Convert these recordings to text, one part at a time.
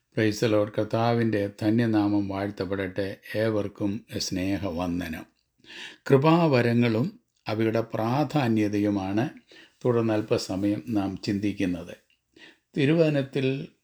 പ്രൈസലോട് കർത്താവിൻ്റെ ധന്യനാമം വാഴ്ത്തപ്പെടട്ടെ ഏവർക്കും സ്നേഹവന്ദനം കൃപാവരങ്ങളും അവയുടെ പ്രാധാന്യതയുമാണ് തുടർന്ന് അല്പസമയം നാം ചിന്തിക്കുന്നത് തിരുവനത്തിൽ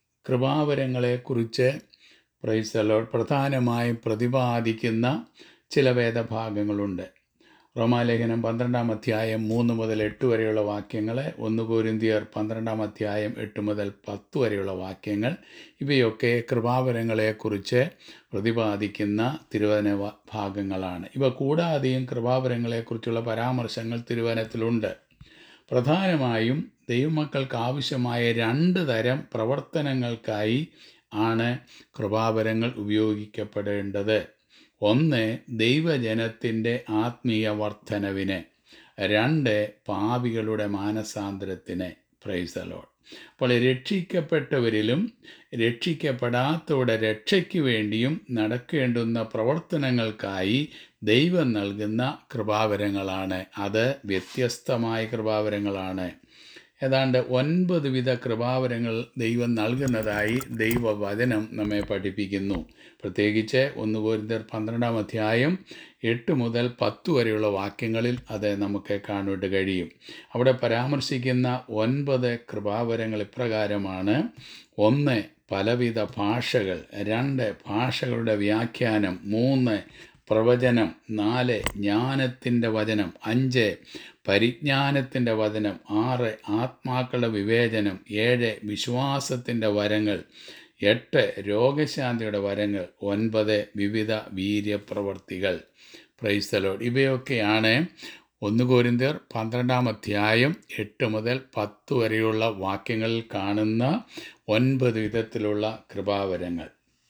കൃപാവരങ്ങളെക്കുറിച്ച് പ്രൈസലോട് പ്രധാനമായും പ്രതിപാദിക്കുന്ന ചില വേദഭാഗങ്ങളുണ്ട് റോമാലേഖനം പന്ത്രണ്ടാം അധ്യായം മൂന്ന് മുതൽ എട്ട് വരെയുള്ള വാക്യങ്ങൾ ഒന്ന് കോരിന്തിയർ പന്ത്രണ്ടാം അധ്യായം എട്ട് മുതൽ പത്ത് വരെയുള്ള വാക്യങ്ങൾ ഇവയൊക്കെ കൃപാവരങ്ങളെക്കുറിച്ച് പ്രതിപാദിക്കുന്ന തിരുവന വ- ഭാഗങ്ങളാണ് ഇവ കൂടാതെയും കൃപാവരങ്ങളെക്കുറിച്ചുള്ള പരാമർശങ്ങൾ തിരുവനത്തിലുണ്ട് പ്രധാനമായും ദൈവമക്കൾക്ക് ആവശ്യമായ രണ്ട് തരം പ്രവർത്തനങ്ങൾക്കായി ആണ് കൃപാവരങ്ങൾ ഉപയോഗിക്കപ്പെടേണ്ടത് ഒന്ന് ദൈവജനത്തിൻ്റെ ആത്മീയ വർധനവിന് രണ്ട് പാപികളുടെ മാനസാന്തരത്തിന് പ്രൈസലോൺ അപ്പോൾ രക്ഷിക്കപ്പെട്ടവരിലും രക്ഷിക്കപ്പെടാത്തവരുടെ രക്ഷയ്ക്ക് വേണ്ടിയും നടക്കേണ്ടുന്ന പ്രവർത്തനങ്ങൾക്കായി ദൈവം നൽകുന്ന കൃപാവരങ്ങളാണ് അത് വ്യത്യസ്തമായ കൃപാവരങ്ങളാണ് ഏതാണ്ട് ഒൻപത് വിധ കൃപാവരങ്ങൾ ദൈവം നൽകുന്നതായി ദൈവവചനം നമ്മെ പഠിപ്പിക്കുന്നു പ്രത്യേകിച്ച് ഒന്ന് പോരിന്തർ പന്ത്രണ്ടാം അധ്യായം എട്ട് മുതൽ പത്ത് വരെയുള്ള വാക്യങ്ങളിൽ അത് നമുക്ക് കാണുവാൻ കഴിയും അവിടെ പരാമർശിക്കുന്ന ഒൻപത് കൃപാവരങ്ങൾ ഇപ്രകാരമാണ് ഒന്ന് പലവിധ ഭാഷകൾ രണ്ട് ഭാഷകളുടെ വ്യാഖ്യാനം മൂന്ന് പ്രവചനം നാല് ജ്ഞാനത്തിൻ്റെ വചനം അഞ്ച് പരിജ്ഞാനത്തിൻ്റെ വചനം ആറ് ആത്മാക്കളുടെ വിവേചനം ഏഴ് വിശ്വാസത്തിൻ്റെ വരങ്ങൾ എട്ട് രോഗശാന്തിയുടെ വരങ്ങൾ ഒൻപത് വിവിധ വീര്യപ്രവർത്തികൾ പ്രൈസ്തലോഡ് ഇവയൊക്കെയാണ് ഒന്ന് കോരിന്തിയർ പന്ത്രണ്ടാം അധ്യായം എട്ട് മുതൽ പത്ത് വരെയുള്ള വാക്യങ്ങളിൽ കാണുന്ന ഒൻപത് വിധത്തിലുള്ള കൃപാവരങ്ങൾ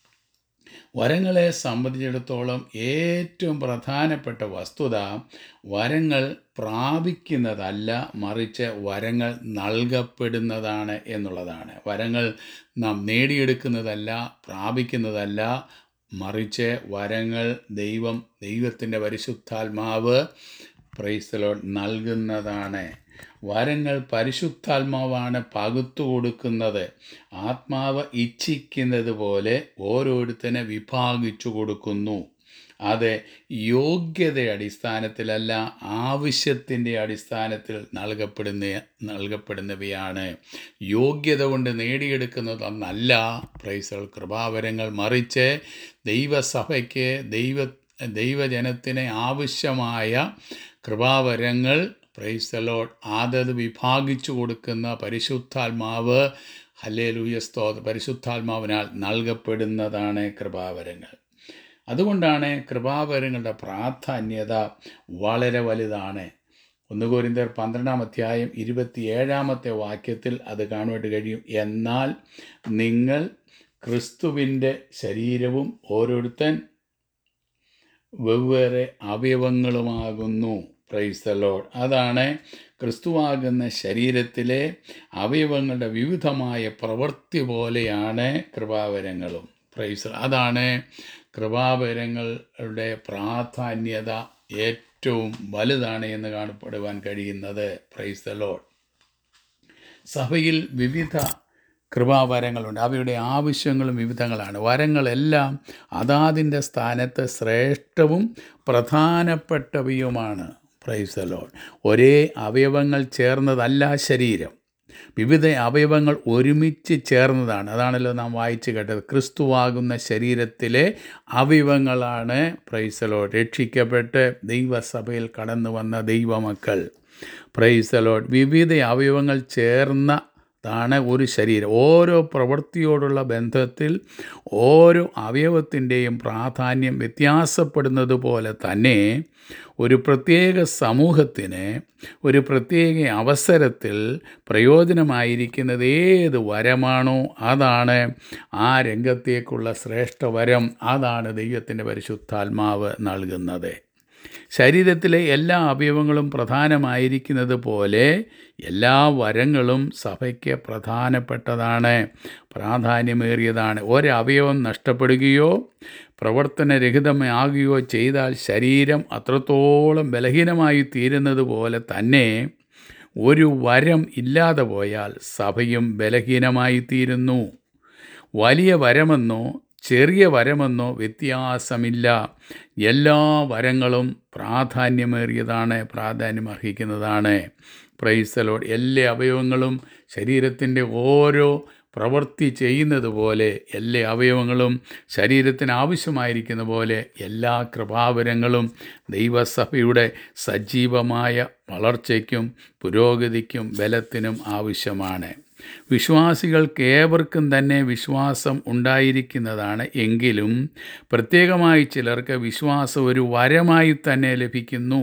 വരങ്ങളെ സംബന്ധിച്ചിടത്തോളം ഏറ്റവും പ്രധാനപ്പെട്ട വസ്തുത വരങ്ങൾ പ്രാപിക്കുന്നതല്ല മറിച്ച് വരങ്ങൾ നൽകപ്പെടുന്നതാണ് എന്നുള്ളതാണ് വരങ്ങൾ നാം നേടിയെടുക്കുന്നതല്ല പ്രാപിക്കുന്നതല്ല മറിച്ച് വരങ്ങൾ ദൈവം ദൈവത്തിൻ്റെ പരിശുദ്ധാത്മാവ് പ്രൈസ്തലോ നൽകുന്നതാണ് വരങ്ങൾ പരിശുദ്ധാത്മാവാണ് പകുത്തു കൊടുക്കുന്നത് ആത്മാവ് ഇച്ഛിക്കുന്നത് പോലെ ഓരോരുത്തനെ വിഭാഗിച്ചു കൊടുക്കുന്നു അത് യോഗ്യത അടിസ്ഥാനത്തിലല്ല ആവശ്യത്തിൻ്റെ അടിസ്ഥാനത്തിൽ നൽകപ്പെടുന്ന നൽകപ്പെടുന്നവയാണ് യോഗ്യത കൊണ്ട് നേടിയെടുക്കുന്നതെന്നല്ല പ്രൈസൽ കൃപാവരങ്ങൾ മറിച്ച് ദൈവസഭയ്ക്ക് ദൈവ ദൈവജനത്തിന് ആവശ്യമായ കൃപാവരങ്ങൾ പ്രൈസലോഡ് ആദത് വിഭാഗിച്ചു കൊടുക്കുന്ന പരിശുദ്ധാത്മാവ് ഹല്ലേലൂയ സ്തോത്ര പരിശുദ്ധാത്മാവിനാൽ നൽകപ്പെടുന്നതാണ് കൃപാവരങ്ങൾ അതുകൊണ്ടാണ് കൃപാവരങ്ങളുടെ പ്രാധാന്യത വളരെ വലുതാണ് ഒന്ന് കോരിന്തർ പന്ത്രണ്ടാം അധ്യായം ഇരുപത്തിയേഴാമത്തെ വാക്യത്തിൽ അത് കാണുവാൻ കഴിയും എന്നാൽ നിങ്ങൾ ക്രിസ്തുവിൻ്റെ ശരീരവും ഓരോരുത്തൻ വെവ്വേറെ അവയവങ്ങളുമാകുന്നു പ്രൈസ് ദ ലോഡ് അതാണ് ക്രിസ്തുവാകുന്ന ശരീരത്തിലെ അവയവങ്ങളുടെ വിവിധമായ പ്രവൃത്തി പോലെയാണ് കൃപാവരങ്ങളും പ്രൈസ് അതാണ് കൃപാവരങ്ങളുടെ പ്രാധാന്യത ഏറ്റവും വലുതാണ് എന്ന് കാണപ്പെടുവാൻ കഴിയുന്നത് പ്രൈസ് ദ ലോഡ് സഭയിൽ വിവിധ കൃപാവരങ്ങളുണ്ട് അവയുടെ ആവശ്യങ്ങളും വിവിധങ്ങളാണ് വരങ്ങളെല്ലാം അതാതിൻ്റെ സ്ഥാനത്ത് ശ്രേഷ്ഠവും പ്രധാനപ്പെട്ടവയുമാണ് പ്രൈസലോൺ ഒരേ അവയവങ്ങൾ ചേർന്നതല്ല ശരീരം വിവിധ അവയവങ്ങൾ ഒരുമിച്ച് ചേർന്നതാണ് അതാണല്ലോ നാം വായിച്ചു കേട്ടത് ക്രിസ്തുവാകുന്ന ശരീരത്തിലെ അവയവങ്ങളാണ് പ്രൈസലോ രക്ഷിക്കപ്പെട്ട് ദൈവസഭയിൽ കടന്നു വന്ന ദൈവമക്കൾ പ്രൈസലോഡ് വിവിധ അവയവങ്ങൾ ചേർന്ന താണ് ഒരു ശരീരം ഓരോ പ്രവൃത്തിയോടുള്ള ബന്ധത്തിൽ ഓരോ അവയവത്തിൻ്റെയും പ്രാധാന്യം വ്യത്യാസപ്പെടുന്നത് പോലെ തന്നെ ഒരു പ്രത്യേക സമൂഹത്തിന് ഒരു പ്രത്യേക അവസരത്തിൽ പ്രയോജനമായിരിക്കുന്നത് ഏത് വരമാണോ അതാണ് ആ രംഗത്തേക്കുള്ള ശ്രേഷ്ഠ വരം അതാണ് ദൈവത്തിൻ്റെ പരിശുദ്ധാത്മാവ് നൽകുന്നത് ശരീരത്തിലെ എല്ലാ അവയവങ്ങളും പ്രധാനമായിരിക്കുന്നത് പോലെ എല്ലാ വരങ്ങളും സഭയ്ക്ക് പ്രധാനപ്പെട്ടതാണ് പ്രാധാന്യമേറിയതാണ് ഒരവയവം നഷ്ടപ്പെടുകയോ പ്രവർത്തനരഹിതമാകുകയോ ചെയ്താൽ ശരീരം അത്രത്തോളം ബലഹീനമായി തീരുന്നത് പോലെ തന്നെ ഒരു വരം ഇല്ലാതെ പോയാൽ സഭയും ബലഹീനമായി തീരുന്നു വലിയ വരമെന്നോ ചെറിയ വരമെന്നോ വ്യത്യാസമില്ല എല്ലാ വരങ്ങളും പ്രാധാന്യമേറിയതാണ് പ്രാധാന്യം അർഹിക്കുന്നതാണ് പ്രൈസലോട് എല്ലാ അവയവങ്ങളും ശരീരത്തിൻ്റെ ഓരോ പ്രവൃത്തി ചെയ്യുന്നത് പോലെ എല്ലാ അവയവങ്ങളും ശരീരത്തിന് ആവശ്യമായിരിക്കുന്ന പോലെ എല്ലാ കൃപാവരങ്ങളും ദൈവസഭയുടെ സജീവമായ വളർച്ചയ്ക്കും പുരോഗതിക്കും ബലത്തിനും ആവശ്യമാണ് വിശ്വാസികൾക്ക് ഏവർക്കും തന്നെ വിശ്വാസം ഉണ്ടായിരിക്കുന്നതാണ് എങ്കിലും പ്രത്യേകമായി ചിലർക്ക് വിശ്വാസം ഒരു വരമായി തന്നെ ലഭിക്കുന്നു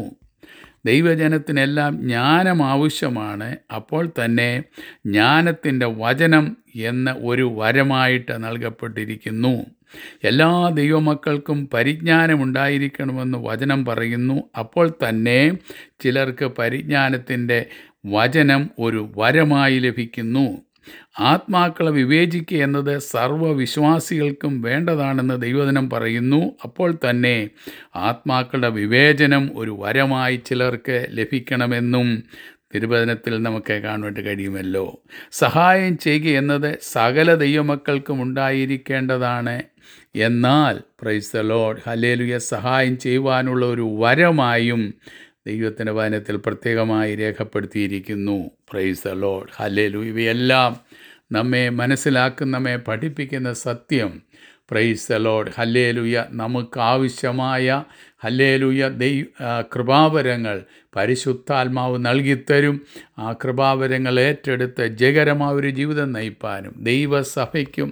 ദൈവജനത്തിനെല്ലാം ജ്ഞാനം ആവശ്യമാണ് അപ്പോൾ തന്നെ ജ്ഞാനത്തിൻ്റെ വചനം എന്ന ഒരു വരമായിട്ട് നൽകപ്പെട്ടിരിക്കുന്നു എല്ലാ ദൈവമക്കൾക്കും പരിജ്ഞാനമുണ്ടായിരിക്കണമെന്ന് വചനം പറയുന്നു അപ്പോൾ തന്നെ ചിലർക്ക് പരിജ്ഞാനത്തിൻ്റെ വചനം ഒരു വരമായി ലഭിക്കുന്നു ആത്മാക്കളെ വിവേചിക്കുക എന്നത് സർവ്വവിശ്വാസികൾക്കും വേണ്ടതാണെന്ന് ദൈവദിനം പറയുന്നു അപ്പോൾ തന്നെ ആത്മാക്കളുടെ വിവേചനം ഒരു വരമായി ചിലർക്ക് ലഭിക്കണമെന്നും തിരുവചനത്തിൽ നമുക്ക് കാണുവാൻ കഴിയുമല്ലോ സഹായം ചെയ്യുക എന്നത് സകല ദൈവമക്കൾക്കും ഉണ്ടായിരിക്കേണ്ടതാണ് എന്നാൽ പ്രൈസ് ദ ലോഡ് ഹലേലുയ സഹായം ചെയ്യുവാനുള്ള ഒരു വരമായും ദൈവത്തിൻ്റെ വചനത്തിൽ പ്രത്യേകമായി രേഖപ്പെടുത്തിയിരിക്കുന്നു പ്രൈസ് ദ ലോഡ് ഹലേലു ഇവയെല്ലാം നമ്മെ മനസ്സിലാക്കുന്ന നമ്മെ പഠിപ്പിക്കുന്ന സത്യം പ്രൈസ് ദ ലോഡ് ഹല്ലേലുയ നമുക്ക് ആവശ്യമായ ഹല്ലേലുയ ദൈ ആ, കൃപാവരങ്ങൾ പരിശുദ്ധാത്മാവ് നൽകിത്തരും ആ കൃപാവരങ്ങൾ ഏറ്റെടുത്ത് ജയകരമായ ഒരു ജീവിതം നയിപ്പാനും ദൈവസഭയ്ക്കും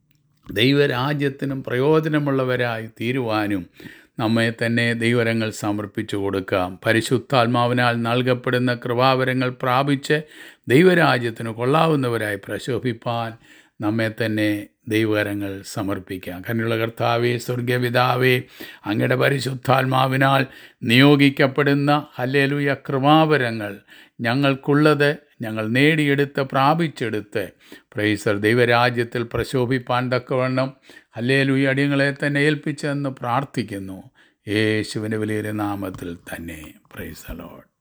ദൈവരാജ്യത്തിനും പ്രയോജനമുള്ളവരായി തീരുവാനും നമ്മെ തന്നെ ദൈവരങ്ങൾ സമർപ്പിച്ചു കൊടുക്കാം പരിശുദ്ധാത്മാവിനാൽ നൽകപ്പെടുന്ന കൃപാവരങ്ങൾ പ്രാപിച്ച് ദൈവരാജ്യത്തിന് കൊള്ളാവുന്നവരായി പ്രശോഭിപ്പാൻ നമ്മെ തന്നെ ദൈവകരങ്ങൾ സമർപ്പിക്കാം കന്നുള്ള കർത്താവേ സ്വർഗപിതാവേ അങ്ങയുടെ പരിശുദ്ധാത്മാവിനാൽ നിയോഗിക്കപ്പെടുന്ന ഹല്ലേലൂയ കൃപാവരങ്ങൾ ഞങ്ങൾക്കുള്ളത് ഞങ്ങൾ നേടിയെടുത്ത് പ്രാപിച്ചെടുത്ത് പ്രൈസർ ദൈവരാജ്യത്തിൽ പ്രശോഭിപ്പാൻ തക്കവണ്ണം ഹല്ലേലൂയ അടിയങ്ങളെ തന്നെ ഏൽപ്പിച്ചെന്ന് പ്രാർത്ഥിക്കുന്നു യേശുവിൻ്റെ വലിയൊരു നാമത്തിൽ തന്നെ പ്രൈസ് ലോഡ്